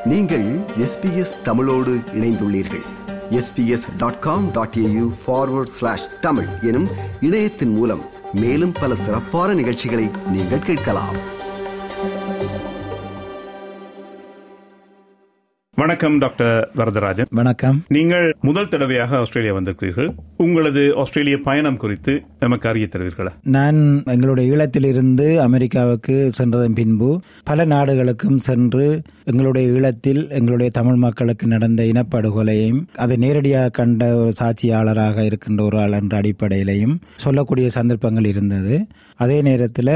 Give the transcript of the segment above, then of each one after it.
நீங்கள் எஸ்பிஎஸ் தமிழோடு இணைந்துள்ளீர்கள் SBS dot com dot AU forward slash Tamil எனும் இணையத்தின் மூலம் மேலும் பல சிறப்பான நிகழ்ச்சிகளை நீங்கள் கேட்கலாம் வணக்கம் டாக்டர் வரதராஜன் வணக்கம் நீங்கள் முதல் தடவையாக ஆஸ்திரேலியா வந்திருக்கிறீர்கள் உங்களது ஆஸ்திரேலிய பயணம் குறித்து நமக்கு அறிய தருவீர்களா நான் எங்களுடைய ஈழத்திலிருந்து அமெரிக்காவுக்கு சென்றதன் பின்பு பல நாடுகளுக்கும் சென்று எங்களுடைய ஈழத்தில் எங்களுடைய தமிழ் மக்களுக்கு நடந்த இனப்படுகொலையும் அதை நேரடியாக கண்ட ஒரு சாட்சியாளராக இருக்கின்ற ஒரு ஆள் என்ற அடிப்படையிலையும் சொல்லக்கூடிய சந்தர்ப்பங்கள் இருந்தது அதே நேரத்தில்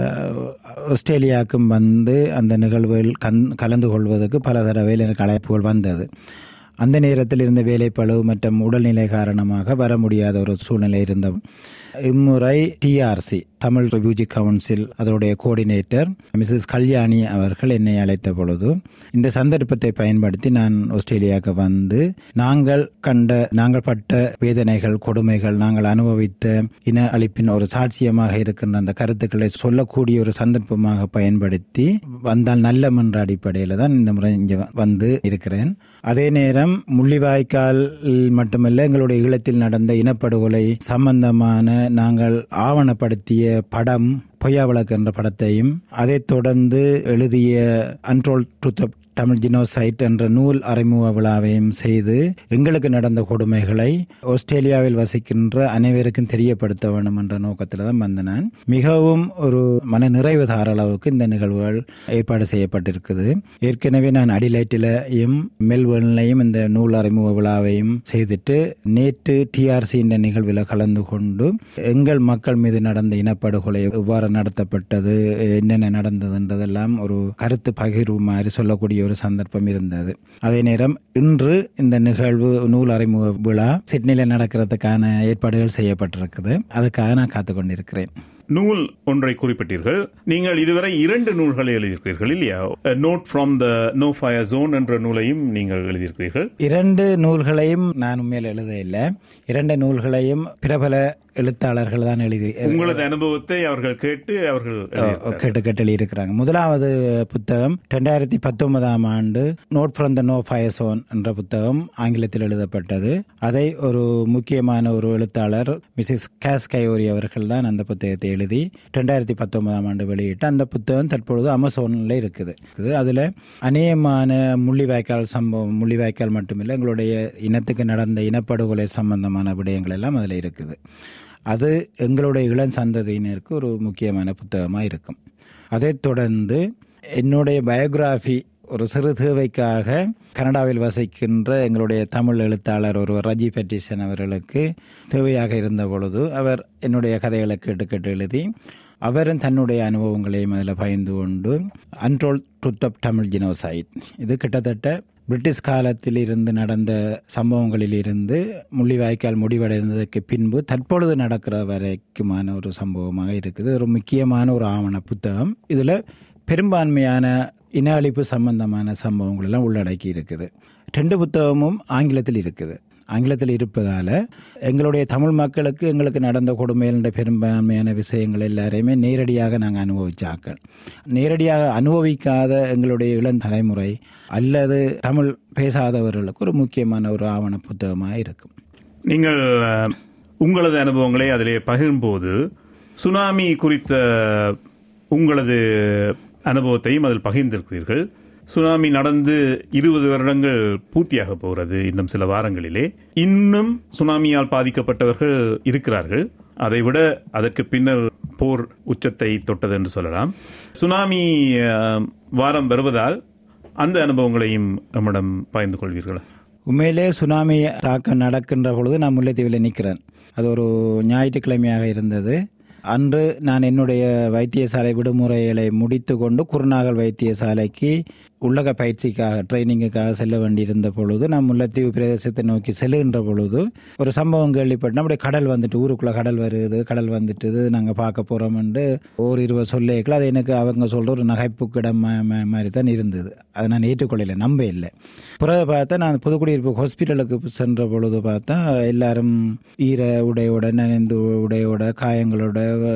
ஆஸ்திரேலியாவுக்கும் வந்து அந்த நிகழ்வுகள் கந் கலந்து கொள்வதற்கு பல தடவையில் எனக்கு அழைப்புகள் வந்தது அந்த நேரத்தில் இருந்த வேலைப்பளு மற்றும் உடல்நிலை காரணமாக வர முடியாத ஒரு சூழ்நிலை இருந்த இம்முறை டிஆர்சி தமிழ் ரிவ்யூஜி கவுன்சில் அதனுடைய கோஆர்டினேட்டர் மிஸ்ஸஸ் கல்யாணி அவர்கள் என்னை அழைத்த பொழுது இந்த சந்தர்ப்பத்தை பயன்படுத்தி நான் ஆஸ்திரேலியாவுக்கு வந்து நாங்கள் கண்ட நாங்கள் பட்ட வேதனைகள் கொடுமைகள் நாங்கள் அனுபவித்த இன அழிப்பின் ஒரு சாட்சியமாக இருக்கின்ற அந்த கருத்துக்களை சொல்லக்கூடிய ஒரு சந்தர்ப்பமாக பயன்படுத்தி வந்தால் நல்லம் என்ற அடிப்படையில் தான் இந்த முறை இங்கே வந்து இருக்கிறேன் அதே நேரம் முள்ளிவாய்க்கால் மட்டுமல்ல எங்களுடைய ஈழத்தில் நடந்த இனப்படுகொலை சம்பந்தமான நாங்கள் ஆவணப்படுத்திய படம் பொய்யா விளக்கு என்ற படத்தையும் அதைத் தொடர்ந்து எழுதிய அன்ட்ரோல் ட்ரூத் தமிழ் ஜினோசைட் என்ற நூல் அறிமுக விழாவையும் செய்து எங்களுக்கு நடந்த கொடுமைகளை ஆஸ்திரேலியாவில் வசிக்கின்ற அனைவருக்கும் தெரியப்படுத்த வேண்டும் என்ற நோக்கத்தில் தான் வந்த நான் மிகவும் ஒரு மன நிறைவு தார அளவுக்கு இந்த நிகழ்வுகள் ஏற்பாடு செய்யப்பட்டிருக்குது ஏற்கனவே நான் அடிலைட்டிலையும் மெல்பர்ன்லையும் இந்த நூல் அறிமுக விழாவையும் செய்துட்டு நேற்று டிஆர்சி இந்த நிகழ்வில் கலந்து கொண்டு எங்கள் மக்கள் மீது நடந்த இனப்படுகொலை எவ்வாறு நடத்தப்பட்டது என்னென்ன நடந்ததுன்றதெல்லாம் ஒரு கருத்து பகிர்வு மாதிரி சொல்லக்கூடிய ஒரு சந்தர்ப்பம் இருந்தது அதே நேரம் இன்று இந்த நிகழ்வு நூல் அறிமுக விழா சிட்னியில் நடக்கிறதுக்கான ஏற்பாடுகள் செய்யப்பட்டிருக்குது அதுக்காக நான் காத்து கொண்டிருக்கிறேன் நூல் ஒன்றை குறிப்பிட்டீர்கள் நீங்கள் இதுவரை இரண்டு நூல்களை எழுதியிருக்கிறீர்கள் இல்லையா note from the no fire zone என்ற நூலையும் நீங்கள் எழுதியிருக்கிறீர்கள் இரண்டு நூல்களையும் நான் உண்மையில் எழுத இல்லை இரண்டு நூல்களையும் பிரபல எழுத்தாளர்கள் தான் எழுதி உங்களது அனுபவத்தை அவர்கள் கேட்டு அவர்கள் கேட்டு கேட்டு எழுதியிருக்கிறாங்க முதலாவது புத்தகம் ரெண்டாயிரத்தி பத்தொன்பதாம் ஆண்டு note from the no fire zone என்ற புத்தகம் ஆங்கிலத்தில் எழுதப்பட்டது அதை ஒரு முக்கியமான ஒரு எழுத்தாளர் மிஸ்ஸஸ் கேஸ் கையோரி அவர்கள் தான் அந்த புத்தகத்தை எழுதி ரெண்டாயிரத்தி பத்தொன்பதாம் ஆண்டு வெளியிட்டு அந்த புத்தகம் தற்பொழுது அமேசானில் இருக்குது அதில் அநேகமான முள்ளிவாய்க்கால் சம்பவம் முள்ளிவாய்க்கால் மட்டுமில்லை எங்களுடைய இனத்துக்கு நடந்த இனப்படுகொலை சம்பந்தமான விடயங்கள் எல்லாம் அதில் இருக்குது அது எங்களுடைய இளம் சந்ததியினருக்கு ஒரு முக்கியமான புத்தகமாக இருக்கும் அதைத் தொடர்ந்து என்னுடைய பயோகிராஃபி ஒரு சிறு தேவைக்காக கனடாவில் வசிக்கின்ற எங்களுடைய தமிழ் எழுத்தாளர் ஒரு ரஜி பெட்டிசன் அவர்களுக்கு தேவையாக இருந்த பொழுது அவர் என்னுடைய கதைகளை கேட்டு கேட்டு எழுதி அவரும் தன்னுடைய அனுபவங்களையும் அதில் பயந்து கொண்டு unroll truth of Tamil genocide இது கிட்டத்தட்ட பிரிட்டிஷ் காலத்தில் இருந்து நடந்த சம்பவங்களில் இருந்து முள்ளிவாய்க்கால் முடிவடைந்ததற்கு பின்பு தற்பொழுது நடக்கிற வரைக்குமான ஒரு சம்பவமாக இருக்குது ஒரு முக்கியமான ஒரு ஆவண புத்தகம் இதில் பெரும்பான்மையான இன அழிப்பு சம்பந்தமான சம்பவங்கள் எல்லாம் உள்ளடக்கி இருக்குது ரெண்டு புத்தகமும் ஆங்கிலத்தில் இருக்குது ஆங்கிலத்தில் இருப்பதால் எங்களுடைய தமிழ் மக்களுக்கு எங்களுக்கு நடந்த கொடுமையின்ற பெரும்பான்மையான விஷயங்கள் எல்லாரையுமே நேரடியாக நாங்கள் அனுபவிச்சாக்கள் நேரடியாக அனுபவிக்காத எங்களுடைய இளம் தலைமுறை அல்லது தமிழ் பேசாதவர்களுக்கு ஒரு முக்கியமான ஒரு ஆவண புத்தகமாக இருக்கும் நீங்கள் உங்களது அனுபவங்களை அதிலே பகிரும்போது சுனாமி குறித்த உங்களது அனுபவத்தையும் அதில் பகிர்ந்திருக்கிறீர்கள் சுனாமி நடந்து இருபது வருடங்கள் பூர்த்தியாக போகிறது இன்னும் சில வாரங்களிலே இன்னும் சுனாமியால் பாதிக்கப்பட்டவர்கள் இருக்கிறார்கள் அதைவிட அதற்கு பின்னர் போர் உச்சத்தை தொட்டது என்று சொல்லலாம் சுனாமி வாரம் வருவதால் அந்த அனுபவங்களையும் நம்மிடம் பகிர்ந்து கொள்வீர்களா உண்மையிலே சுனாமி தாக்கம் நடக்கின்ற பொழுது நான் முல்லைத்தீவில் நிற்கிறேன் அது ஒரு ஞாயிற்றுக்கிழமையாக இருந்தது அன்று நான் என்னுடைய வைத்தியசாலை விடுமுறைகளை முடித்து கொண்டு குருநாகல் வைத்தியசாலைக்கு உள்ளக பயிற்சிக்காக ட்ரைனிங்குக்காக செல்ல வேண்டியிருந்த பொழுது நான் முல்லைத்தீவு பிரதேசத்தை நோக்கி செல்லுகின்ற பொழுது ஒரு சம்பவம் கேள்விப்பட்டு நம்முடைய கடல் வந்துட்டு ஊருக்குள்ளே கடல் வருது கடல் வந்துட்டுது நாங்கள் பார்க்க போகிறோம்னு ஒரு இருபது சொல்லிக்கல அது எனக்கு அவங்க சொல்கிற ஒரு நகைப்புக்கிடம் மாதிரி தான் இருந்தது அதை நான் ஏற்றுக்கொள்ளலை நம்ப இல்லை பிறகு பார்த்தா நான் புதுக்குடியிருப்பு ஹாஸ்பிட்டலுக்கு சென்ற பொழுது பார்த்தா எல்லாரும் ஈர உடையோட நனைந்து உடையோட காயங்களோட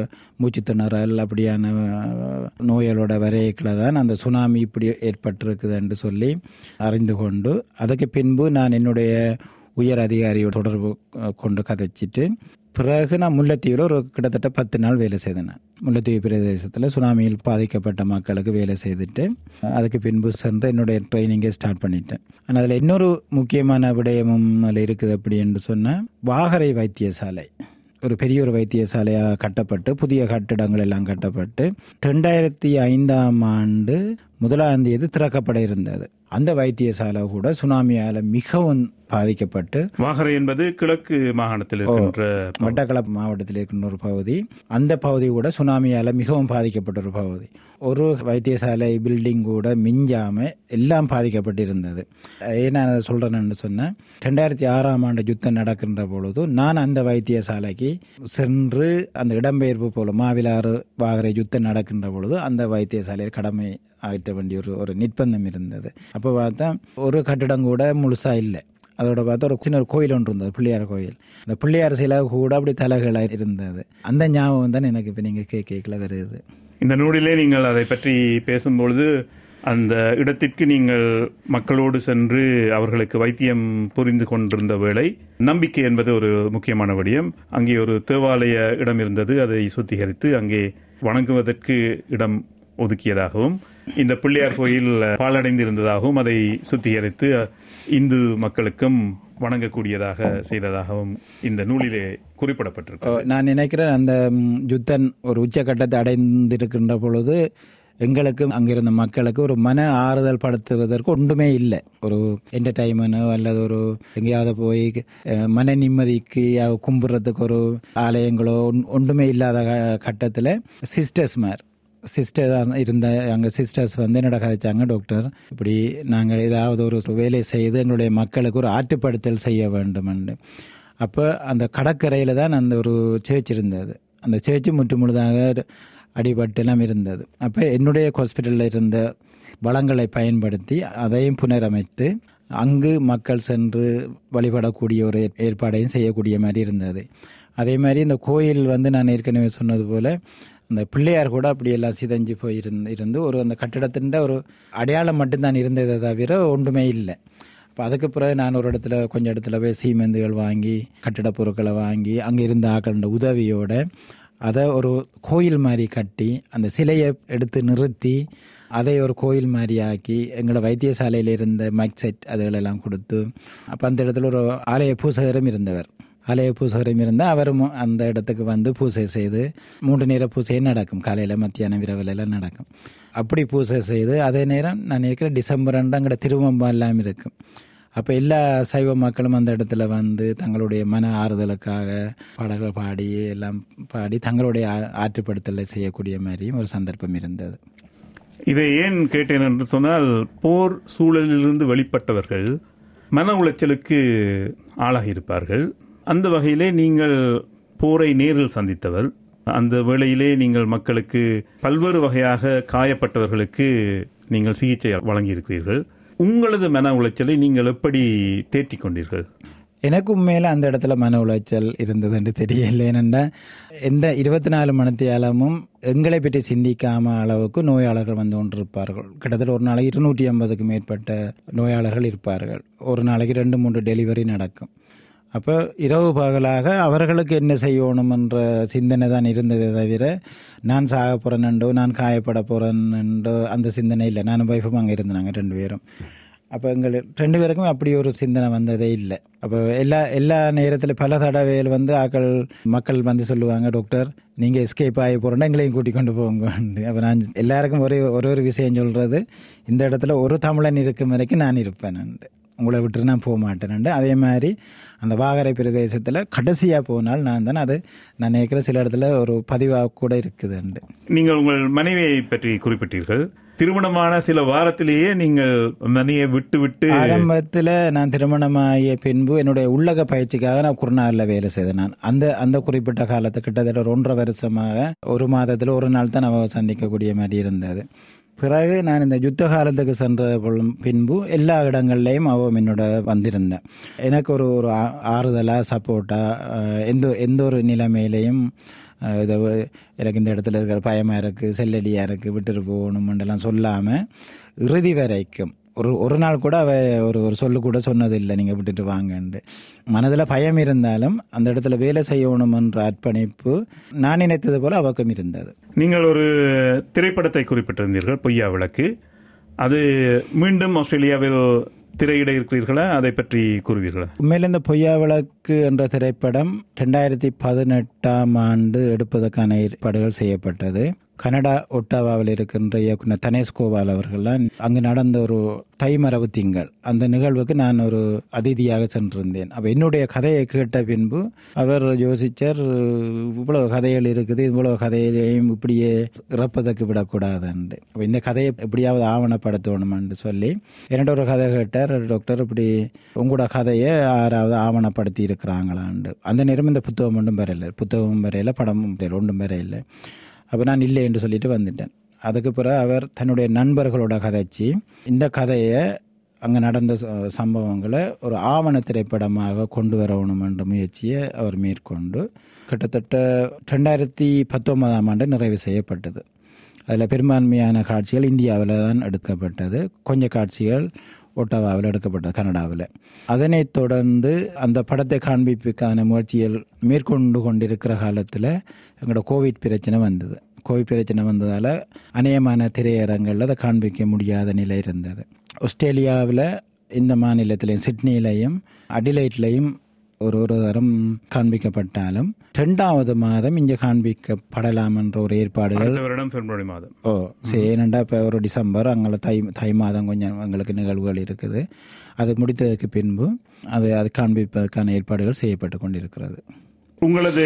மூச்சு திணறல் அப்படியான அஹ், நோய்களோட வரைக்கில் தான் அந்த சுனாமி இப்படி ஏற்பட்டிருக்குது என்று சொல்லி அறிந்து கொண்டு அதுக்கு பின்பு நான் என்னுடைய உயர் அதிகாரியோட தொடர்பு அஹ், கொண்டு கதைச்சிட்டு பிறகு நான் முல்லைத்தீவில் ஒரு கிட்டத்தட்ட பத்து நாள் வேலை செய்தேன் நான். முல்லைத்தீவு பிரதேசத்தில் சுனாமியில் பாதிக்கப்பட்ட மக்களுக்கு வேலை செய்துட்டு அதுக்கு பின்பு சென்று என்னுடைய ட்ரைனிங்கை ஸ்டார்ட் பண்ணிட்டேன் ஆனால் அதில் இன்னொரு முக்கியமான விடயமும் அதில் இருக்குது அப்படி என்று சொன்னால் வாகரை வைத்தியசாலை ஒரு பெரிய ஒரு வைத்தியசாலையாக கட்டப்பட்டு புதிய கட்டிடங்கள் எல்லாம் கட்டப்பட்டு ரெண்டாயிரத்தி ஐந்தாம் ஆண்டு முதலாம் தேதி திறக்கப்பட இருந்தது அந்த வைத்தியசாலை கூட சுனாமியால் மிகவும் பாதிக்கப்பட்டு வாகரை என்பது கிழக்கு மாகாணத்தில் இருக்கின்ற மட்டக்களப்பு மாவட்டத்தில் இருக்கின்ற ஒரு பகுதி அந்த பகுதி கூட சுனாமியால் மிகவும் பாதிக்கப்பட்ட ஒரு பகுதி ஒரு வைத்தியசாலை பில்டிங் கூட மிஞ்சாம எல்லாம் பாதிக்கப்பட்டிருந்தது ஏன் நான் அதை சொல்றேன்னு சொன்னேன் ரெண்டாயிரத்தி ஆறாம் ஆண்டு யுத்தம் நடக்கின்ற பொழுது நான் அந்த வைத்தியசாலைக்கு சென்று அந்த இடம்பெயர்ப்பு போல மாவிலாறு வாகரை யுத்தம் நடக்கின்ற பொழுது அந்த வைத்தியசாலையில் கடமை ஆற்ற வேண்டிய ஒரு ஒரு நிர்பந்தம் இருந்தது அப்போ பார்த்தா ஒரு கட்டிடம் கூட முழுசா இல்லை அதோட பார்த்தா ஒரு சின்ன ஒரு கோயில் ஒன்று இருந்தது பிள்ளையார் கோயில் அந்த பிள்ளையார் சிலை கூட அப்படி தலைகளாக இருந்தது அந்த ஞாபகம் தான் எனக்கு இப்போ நீங்கள் கே கேட்கல வருது இந்த நூலிலே நீங்கள் அதை பற்றி பேசும்பொழுது அந்த இடத்திற்கு நீங்கள் மக்களோடு சென்று அவர்களுக்கு வைத்தியம் புரிந்து கொண்டிருந்த வேளை நம்பிக்கை என்பது ஒரு முக்கியமான விடயம் அங்கே ஒரு தேவாலய இடம் இருந்தது அதை சுத்திகரித்து அங்கே வணங்குவதற்கு இடம் ஒதுக்கியதாகவும் இந்த பிள்ளையார் கோயில் பாழடைந்திருந்ததாகவும் அதை சுத்திகரித்து இந்து மக்களுக்கும் வணங்கக்கூடியதாக செய்ததாகவும் இந்த நூலிலே குறிப்பிடப்பட்டிருக்கு ஓ, நான் நினைக்கிறேன் அந்த ம், யுத்தம் ஒரு உச்சக்கட்டத்தை அடைந்திருக்கின்ற பொழுது எங்களுக்கு அங்கிருந்த மக்களுக்கு ஒரு மன ஆறுதல் படுத்துவதற்கு ஒன்றுமே இல்லை ஒரு என்டர்டைன்மெண்ட்டோ அல்லது ஒரு எங்கேயாவது போய் அஹ், மன நிம்மதிக்கு யா- கும்பிட்றதுக்கு ஒரு ஆலயங்களோ ஒன்- ஒன்றுமே இல்லாத கட்டத்தில் சிஸ்டர்ஸ் மார் சிஸ்டர் இருந்த அங்கே சிஸ்டர்ஸ் வந்து என்னோட கதைச்சாங்க டாக்டர் இப்படி நாங்கள் ஏதாவது ஒரு வேலை செய்து எங்களுடைய மக்களுக்கு ஒரு ஆற்றுப்படுத்தல் செய்ய வேண்டுமென்று அப்போ அந்த கடற்கரையில் தான் அந்த ஒரு சேர்ச் இருந்தது அந்த சேர்ச்சு முற்று முழுதாக அடிபட்டெல்லாம் இருந்தது அப்போ என்னுடைய ஹாஸ்பிட்டலில் இருந்த வளங்களை பயன்படுத்தி அதையும் புனரமைத்து அங்கு மக்கள் சென்று வழிபடக்கூடிய ஒரு ஏற்பாடையும் செய்யக்கூடிய மாதிரி இருந்தது அதே மாதிரி இந்த கோயில் வந்து நான் ஏற்கனவே சொன்னது போல அந்த பிள்ளையார் கூட அப்படி எல்லாம் சிதைஞ்சு போய் இருந்து இருந்து ஒரு அந்த கட்டிடத்தின் ஒரு அடையாளம் மட்டும்தான் இருந்ததை தவிர ஒன்றுமே இல்லை அப்போ அதுக்கு பிறகு நான் ஒரு இடத்துல கொஞ்சம் இடத்துல போய் சீமெந்துகள் வாங்கி கட்டிடப் பொருட்களை வாங்கி அங்கே இருந்த ஆக்களோட உதவியோட அதை ஒரு கோயில் மாதிரி கட்டி அந்த சிலையை எடுத்து நிறுத்தி அதை ஒரு கோயில் மாதிரி ஆக்கி எங்களோட வைத்தியசாலையில் இருந்த மைக் செட் அதுகளெல்லாம் கொடுத்து அப்போ அந்த இடத்துல ஒரு ஆலய பூசகரும் இருந்தவர் ஆலய பூசகரும் இருந்தால் அவரும் அந்த இடத்துக்கு வந்து பூசை செய்து மூன்று நேர பூசையும் நடக்கும் காலையில் மத்தியானம் இரவில் எல்லாம் நடக்கும் அப்படி பூசை செய்து அதே நேரம் நான் நினைக்கிறேன் டிசம்பர் ரெண்டு அங்கே திருவம்பம் எல்லாம் இருக்கும் அப்போ எல்லா சைவ மக்களும் அந்த இடத்துல வந்து தங்களுடைய மன ஆறுதலுக்காக பாடல்கள் பாடி எல்லாம் பாடி தங்களுடைய ஆ- ஆற்றுப்படுத்தலை செய்யக்கூடிய மாதிரியும் ஒரு சந்தர்ப்பம் இருந்தது இதை ஏன் கேட்டேன் என்று சொன்னால் போர் சூழலிலிருந்து வெளிப்பட்டவர்கள் மன உளைச்சலுக்கு ஆளாகியிருப்பார்கள் அந்த வகையிலே நீங்கள் போரை நேரில் சந்தித்தவர் அந்த வேளையிலே நீங்கள் மக்களுக்கு பல்வேறு வகையாக காயப்பட்டவர்களுக்கு நீங்கள் சிகிச்சை வழங்கியிருக்கிறீர்கள் உங்களது மன உளைச்சலை நீங்கள் எப்படி தேற்றிக் கொண்டீர்கள் எனக்கு உண்மையில அந்த இடத்துல மன உளைச்சல் இருந்தது என்று தெரியல ஏனென்றா எந்த இருபத்தி நாலு மணித்தியாலமும் எங்களை பற்றி சிந்திக்காம அளவுக்கு நோயாளர்கள் வந்து கொண்டிருப்பார்கள் கிட்டத்தட்ட ஒரு நாளைக்கு இருநூற்றி ஐம்பதுக்கு மேற்பட்ட நோயாளர்கள் இருப்பார்கள் ஒரு நாளைக்கு ரெண்டு மூன்று டெலிவரி நடக்கும் அப்போ இரவு பகலாக அவர்களுக்கு என்ன செய்யணும் என்ற சிந்தனை தான் இருந்ததே தவிர நான் சாக போகிறேன்ண்டோ நான் காயப்பட போகிறேன்ண்டோ அந்த சிந்தனை இல்லை நானும் வைஃபும் அங்கே இருந்தாங்க ரெண்டு பேரும் அப்போ எங்கள் ரெண்டு பேருக்கும் அப்படி ஒரு சிந்தனை வந்ததே இல்லை அப்போ எல்லா எல்லா நேரத்தில் பல தடவைகள் வந்து ஆக்கள் மக்கள் வந்து சொல்லுவாங்க டாக்டர் நீங்கள் எஸ்கேப் ஆகி போகிறோன்னா எங்களையும் கூட்டிக் கொண்டு போங்க அப்போ நான் எல்லாருக்கும் ஒரே ஒரு ஒரு விஷயம் சொல்கிறது இந்த இடத்துல ஒரு தமிழன் இருக்கும் வரைக்கும் நான் இருப்பேன் உங்களை விட்டு நான் போக மாட்டேன் அதே மாதிரி அந்த வாகரை பிரதேசத்தில் கடைசியாக போனால் நான் தான் அது நான் நினைக்கிற சில இடத்துல ஒரு பதிவாக கூட இருக்குதுண்டு நீங்கள் உங்கள் மனைவியை பற்றி குறிப்பிட்டீர்கள் திருமணமான சில வாரத்திலேயே நீங்கள் மனையை விட்டு விட்டு ஆரம்பத்தில் நான் திருமணமாகிய பின்பு என்னுடைய உள்ளக பயிற்சிக்காக நான் குருநாளில் வேலை செய்தேன் நான் அந்த அந்த குறிப்பிட்ட காலத்து கிட்டத்தட்ட ஒரு ஒன்றரை வருஷமாக ஒரு மாதத்தில் ஒரு நாள் தான் அவ சந்திக்கக்கூடிய மாதிரி இருந்தது பிறகு நான் இந்த யுத்த காலத்துக்கு சென்ற பொழுதும் பின்பு எல்லா இடங்கள்லையும் அவ என்னோட வந்திருந்தேன் எனக்கு ஒரு ஒரு ஆ- ஆறுதலா சப்போர்ட்டா அஹ், எந்த எந்த ஒரு நிலைமையிலையும் அஹ் இதை வ- எனக்கு இந்த இடத்துல இருக்கிற பயமாக இருக்குது செல்லடியாக இருக்குது விட்டுட்டு போகணுமெண்டெல்லாம் சொல்லாமல் இறுதி வரைக்கும் ஒரு ஒரு நாள் கூட அவ ஒரு ஒரு சொல்லு கூட சொன்னதில்லை நீங்கள் விட்டுட்டு வாங்கன்ட்டு மனதில் பயம் இருந்தாலும் அந்த இடத்துல வேலை செய்யணுமென்ற அர்ப்பணிப்பு நான் நினைத்தது போல அவக்கும் இருந்தது நீங்கள் ஒரு திரைப்படத்தை குறிப்பிட்டிருந்தீர்கள் பொய்யா விளக்கு அது மீண்டும் ஆஸ்திரேலியாவில் திரையிட இருக்கிறீர்களா அதை பற்றி கூறுவீர்களா உண்மையில் இந்த பொய்யா விளக்கு என்ற திரைப்படம் ரெண்டாயிரத்தி பதினெட்டாம் ஆண்டு எடுப்பதற்கான ஏற்பாடுகள் செய்யப்பட்டது கனடா ஒட்டாவாவில் இருக்கின்ற இயக்குனர் தனேஷ் கோபால் அவர்கள்லாம் அங்கு நடந்த ஒரு தைமரவு திங்கள் அந்த நிகழ்வுக்கு நான் ஒரு அதிதியாக சென்றிருந்தேன் அப்போ என்னுடைய கதையை கேட்ட பின்பு அவர் யோசிச்சார் இவ்வளவு கதைகள் இருக்குது இவ்வளவு கதையையும் இப்படியே இறப்பதற்கு விடக்கூடாதுன்னு அப்போ இந்த கதையை எப்படியாவது ஆவணப்படுத்தணும்னு சொல்லி என்னோட ஒரு கதை கேட்டார் டாக்டர் இப்படி உங்களோட கதையை யாராவது ஆவணப்படுத்தி இருக்கிறாங்களான்னு அந்த நேரம் இந்த புத்தகம் ஒன்றும் வரையில புத்தகமும் வரையில படமும் வரையில ஒன்றும் வரையில அப்போ நான் இல்லை என்று சொல்லிட்டு வந்துட்டேன் அதுக்கு பிறகு அவர் தன்னுடைய நண்பர்களோட கதைச்சி இந்த கதையை அங்கே நடந்த ச- சம்பவங்களை ஒரு ஆவண திரைப்படமாக கொண்டு வரணும் என்ற முயற்சியை அவர் மேற்கொண்டு கிட்டத்தட்ட ரெண்டாயிரத்தி பத்தொன்பதாம் ஆண்டு நிறைவு செய்யப்பட்டது அதில் பெரும்பான்மையான காட்சிகள் இந்தியாவில் தான் எடுக்கப்பட்டது கொஞ்சம் காட்சிகள் ஒட்டாவாவில் எடுக்கப்பட்டது கனடாவில் அதனைத் தொடர்ந்து அந்த படத்தை காண்பிப்புக்கான முயற்சிகள் மேற்கொண்டு கொண்டிருக்கிற காலத்தில் எங்களோட கோவிட் பிரச்சனை வந்தது கோவிட் பிரச்சனை வந்ததால் அநேகமான திரையரங்களில் அதை காண்பிக்க முடியாத நிலை இருந்தது ஆஸ்திரேலியாவில் இந்த மாநிலத்திலையும் சிட்னிலையும் அடிலைட்லையும் ஒரு ஒரு தரம் காண்பிக்கப்பட்டாலும் ரெண்டாவது மாதம் இங்கே காண்பிக்கப்படலாம் என்ற ஒரு ஏற்பாடுகள் அடுத்த வருடம் பிப்ரவரி மாதம் ஓ சரி ஏனண்டா இப்போ ஒரு டிசம்பர் அங்கே தை தை மாதம் கொஞ்சம் எங்களுக்கு நிகழ்வுகள் இருக்குது அது முடித்ததுக்கு பின்பு அது அது காண்பிப்பதற்கான ஏற்பாடுகள் செய்யப்பட்டு கொண்டிருக்கிறது உங்களது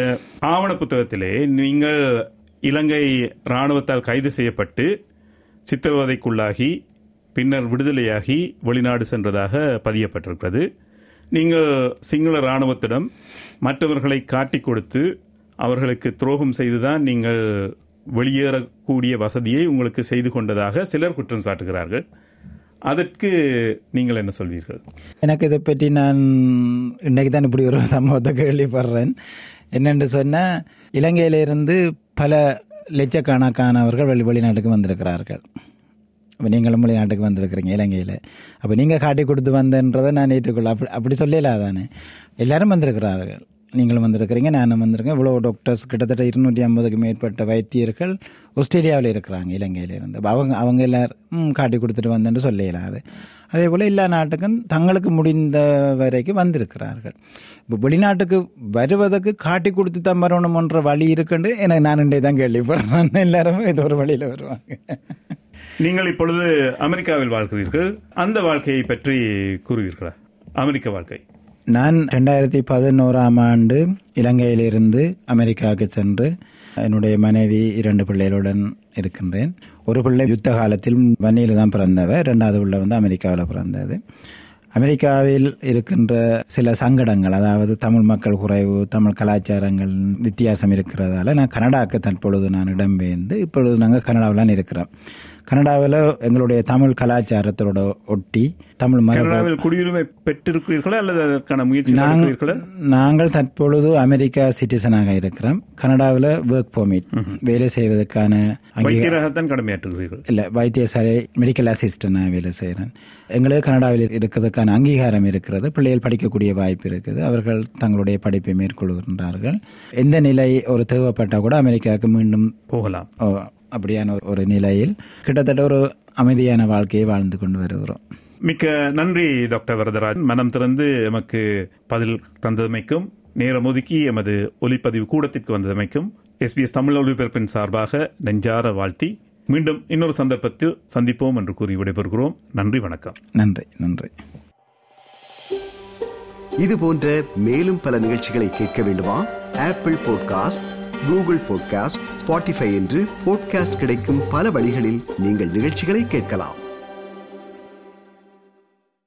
ஆவண புத்தகத்திலே நீங்கள் இலங்கை இராணுவத்தால் கைது செய்யப்பட்டு சித்திரவதைக்குள்ளாகி பின்னர் விடுதலையாகி வெளிநாடு சென்றதாக பதியப்பட்டிருக்கிறது நீங்கள் சிங்கள இராணுவத்திடம் மற்றவர்களை காட்டிக் கொடுத்து அவர்களுக்கு துரோகம் செய்துதான் நீங்கள் வெளியேறக்கூடிய வசதியை உங்களுக்கு செய்து கொண்டதாக சிலர் குற்றம் சாட்டுகிறார்கள் அதற்கு நீங்கள் என்ன சொல்வீர்கள் எனக்கு இதை பற்றி நான் இன்னைக்கு தான் இப்படி ஒரு சம்பவத்தை கேள்விப்படுறேன் என்னென்று சொன்னால் இலங்கையிலிருந்து பல லட்சக்கணக்கானவர்கள் வெளி வெளிநாட்டுக்கு வந்திருக்கிறார்கள் அப்போ நீங்களும் வெளிநாட்டுக்கு வந்திருக்கிறீங்க இலங்கையில் அப்போ நீங்கள் காட்டி கொடுத்து வந்தன்றதை நான் ஏற்றுக்கொள்ள அப்படி அப்படி சொல்லல தானே எல்லாரும் வந்திருக்கிறார்கள் நீங்களும் வந்திருக்கிறீங்க நானும் வந்திருக்கேன் இவ்வளோ டாக்டர்ஸ் கிட்டத்தட்ட இருநூற்றி ஐம்பதுக்கு மேற்பட்ட வைத்தியர்கள் ஆஸ்திரேலியாவில் இருக்கிறாங்க இலங்கையிலிருந்து அப்ப அவங்க அவங்க எல்லாரும் காட்டி கொடுத்துட்டு வந்தேன்னு சொல்லலாது அதே போல் எல்லா நாட்டுக்கும் தங்களுக்கு முடிந்த வரைக்கும் வந்திருக்கிறார்கள் இப்போ வெளிநாட்டுக்கு வருவதற்கு காட்டி கொடுத்து தான் வரணுமன்ற வழி இருக்குன்னு எனக்கு நான் இன்றைய தான் கேள்விப்படுறேன் எல்லாருமே இது ஒரு வழியில் வருவாங்க நீங்கள் இப்பொழுது அமெரிக்காவில் வாழ்கிறீர்கள் அந்த வாழ்க்கையை பற்றி கூறுவீர்களா அமெரிக்க வாழ்க்கை நான் ரெண்டாயிரத்தி பதினோராம் ஆண்டு இலங்கையிலிருந்து அமெரிக்காவுக்கு சென்று என்னுடைய மனைவி இரண்டு பிள்ளைகளுடன் இருக்கின்றேன் ஒரு பிள்ளை யுத்த காலத்தில் வன்னியில் தான் பிறந்தவர் ரெண்டாவது பிள்ளை வந்து அமெரிக்காவில் பிறந்தது அமெரிக்காவில் இருக்கின்ற சில சங்கடங்கள் அதாவது தமிழ் மக்கள் குறைவு தமிழ் கலாச்சாரங்கள் வித்தியாசம் இருக்கிறதால நான் கனடாவுக்கு தற்பொழுது நான் இடம்பெயர்ந்து இப்பொழுது நாங்கள் கனடாவில் இருக்கிறோம் கனடாவில் எங்களுடைய தமிழ் கலாச்சாரத்தோட ஒட்டி தமிழ் மரபு கனடாவில் குடியுரிமை பெற்றிருக்கிறீர்களா அல்லது அதற்கான முயற்சி நாங்க- நடத்துகிறீர்களா நாங்கள் தற்பொழுது அமெரிக்கா சிட்டிசனாக இருக்கிறோம் கனடாவில் ஒர்க் பெர்மிட் வேலை செய்வதற்கான அங்கே வைத்தியராகத்தான் கடமையாற்றுகிறீர்கள் இல்லை வைத்தியசாலை மெடிக்கல் அசிஸ்டண்டாக வேலை செய்கிறேன் எங்களுக்கு கனடாவில் இருக்கிறதுக்கான அங்கீகாரம் இருக்கிறது பிள்ளைகள் படிக்கக்கூடிய வாய்ப்பு இருக்குது அவர்கள் தங்களுடைய படிப்பை மேற்கொள்கின்றார்கள் எந்த நிலை ஒரு தேவைப்பட்டால் கூட அமெரிக்காவுக்கு மீண்டும் போகலாம் ஓ, அப்படியான ஒரு- ஒரு நிலையில் கிட்டத்தட்ட ஒரு அமைதியான வாழ்க்கையை வாழ்ந்து கொண்டு வருகிறோம் மிக்க நன்றி டாக்டர் வரதராஜ் மனம் திறந்து எமக்கு பதில் தந்தமைக்கும் நேரம் ஒதுக்கி எமது ஒலிப்பதிவு கூடத்திற்கு வந்தமைக்கும் எஸ்பிஎஸ் தமிழ் ஒலிபரப்பின் சார்பாக நெஞ்சார வாழ்த்தி மீண்டும் இன்னொரு சந்தர்ப்பத்தில் சந்திப்போம் என்று கூறி விடைபெறுகிறோம் நன்றி வணக்கம் நன்றி நன்றி இது போன்ற மேலும் பல நிகழ்ச்சிகளை கேட்க வேண்டுமா Apple podcast Google podcast Spotify என்று பாட்காஸ்ட் கிடைக்கும் பல வழிகளில் நீங்கள் நிகழ்ச்சிகளை கேட்கலாம்